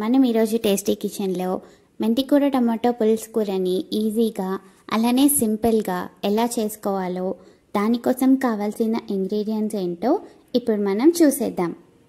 మనం ఈరోజు టేస్టీ కిచెన్లో మెంతికూర టమాటో పులుసు కూరని ఈజీగా అలానే సింపుల్గా ఎలా చేసుకోవాలో దానికోసం కావాల్సిన ఇంగ్రీడియంట్స్ ఏంటో ఇప్పుడు మనం చూసేద్దాం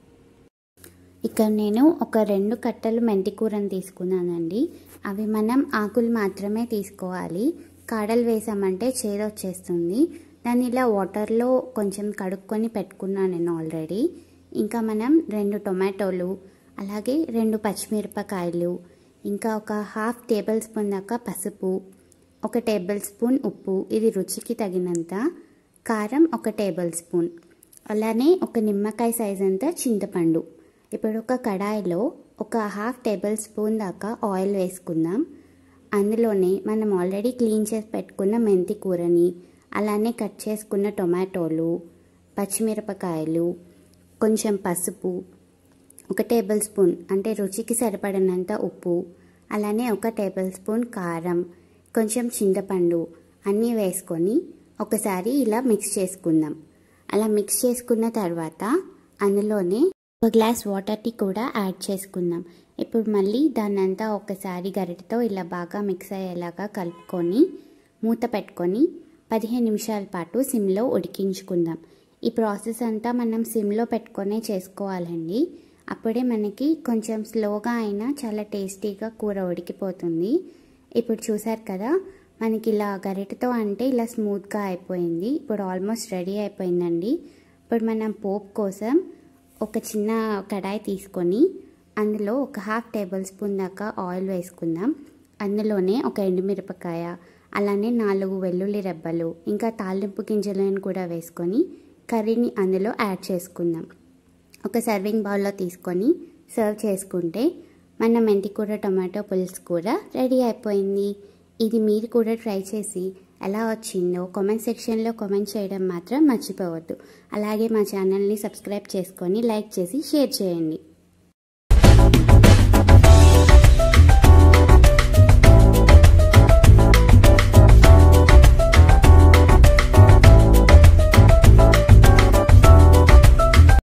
ఇక్కడ నేను ఒక రెండు కట్టలు మెంతికూరని తీసుకున్నానండి అవి మనం ఆకులు మాత్రమే తీసుకోవాలి కాడలు వేసామంటే చేదొచ్చేస్తుంది దాన్ని ఇలా వాటర్లో కొంచెం కడుక్కొని పెట్టుకున్నాను నేను ఆల్రెడీ ఇంకా మనం రెండు టొమాటోలు అలాగే రెండు పచ్చిమిరపకాయలు ఇంకా ఒక హాఫ్ టేబుల్ స్పూన్ దాకా పసుపు ఒక టేబుల్ స్పూన్ ఉప్పు ఇది రుచికి తగినంత కారం ఒక టేబుల్ స్పూన్ అలానే ఒక నిమ్మకాయ సైజ్ అంతా చింతపండు ఇప్పుడు ఒక కడాయిలో ఒక హాఫ్ టేబుల్ స్పూన్ దాకా ఆయిల్ వేసుకుందాం అందులోనే మనం ఆల్రెడీ క్లీన్ చేసి పెట్టుకున్న మెంతి కూరని అలానే కట్ చేసుకున్న టొమాటోలు పచ్చిమిరపకాయలు కొంచెం పసుపు ఒక టేబుల్ స్పూన్ అంటే రుచికి సరిపడినంత ఉప్పు అలానే ఒక టేబుల్ స్పూన్ కారం కొంచెం చింతపండు అన్నీ వేసుకొని ఒకసారి ఇలా మిక్స్ చేసుకుందాం అలా మిక్స్ చేసుకున్న తర్వాత అందులోనే ఒక గ్లాస్ వాటర్ని కూడా యాడ్ చేసుకుందాం ఇప్పుడు మళ్ళీ దాన్నంతా ఒకసారి గరిటతో ఇలా బాగా మిక్స్ అయ్యేలాగా కలుపుకొని మూత పెట్టుకొని పదిహేను నిమిషాల పాటు సిమ్లో ఉడికించుకుందాం ఈ ప్రాసెస్ అంతా మనం సిమ్లో పెట్టుకొనే చేసుకోవాలండి అప్పుడే మనకి కొంచెం స్లోగా అయినా చాలా టేస్టీగా కూర ఉడికిపోతుంది ఇప్పుడు చూసారు కదా మనకి ఇలా గరిటతో అంటే ఇలా స్మూత్గా అయిపోయింది ఇప్పుడు ఆల్మోస్ట్ రెడీ అయిపోయిందండి ఇప్పుడు మనం పోప్ కోసం ఒక చిన్న కడాయి తీసుకొని అందులో ఒక హాఫ్ టేబుల్ స్పూన్ దాకా ఆయిల్ వేసుకుందాం అందులోనే ఒక ఎండుమిరపకాయ అలానే నాలుగు వెల్లుల్లి రెబ్బలు ఇంకా తాలింపు గింజలను కూడా వేసుకొని కర్రీని అందులో యాడ్ చేసుకుందాం ఒక సర్వింగ్ బౌల్లో తీసుకొని సర్వ్ చేసుకుంటే మన మెంతికూర టమాటో పులుసు కూర రెడీ అయిపోయింది ఇది మీరు కూడా ట్రై చేసి ఎలా వచ్చిందో కామెంట్ సెక్షన్లో కామెంట్ చేయడం మాత్రం మర్చిపోవద్దు అలాగే మా ఛానల్ని సబ్స్క్రైబ్ చేసుకొని లైక్ చేసి షేర్ చేయండి